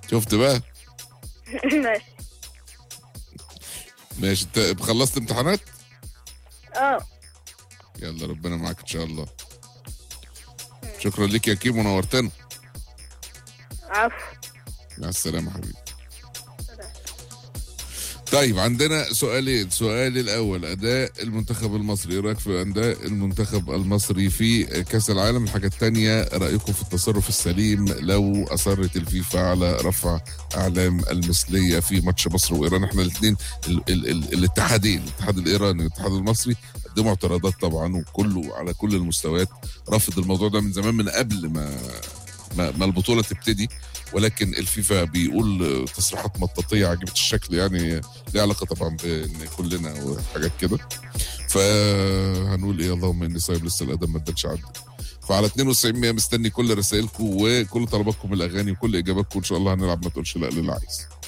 شفت بقى ماشي ماشي انت خلصت امتحانات اه يلا ربنا معاك ان شاء الله شكرا لك يا كيمو نورتنا عفو مع السلامه حبيبي طيب عندنا سؤالين السؤال الاول اداء المنتخب المصري ايه رايك في اداء المنتخب المصري في كاس العالم الحاجه الثانيه رايكم في التصرف السليم لو اصرت الفيفا على رفع اعلام المثليه في ماتش مصر وايران احنا الاثنين ال ال ال الاتحادين الاتحاد الايراني والاتحاد المصري قدموا اعتراضات طبعا وكله على كل المستويات رفض الموضوع ده من زمان من قبل ما ما, ما البطوله تبتدي ولكن الفيفا بيقول تصريحات مطاطيه عجبت الشكل يعني ليها علاقه طبعا بان كلنا وحاجات كده فهنقول ايه اللهم اني صايب لسه الادم ما ادتش عدى فعلى 92 100 مستني كل رسائلكم وكل طلباتكم الاغاني وكل اجاباتكم ان شاء الله هنلعب ما تقولش لا للي عايز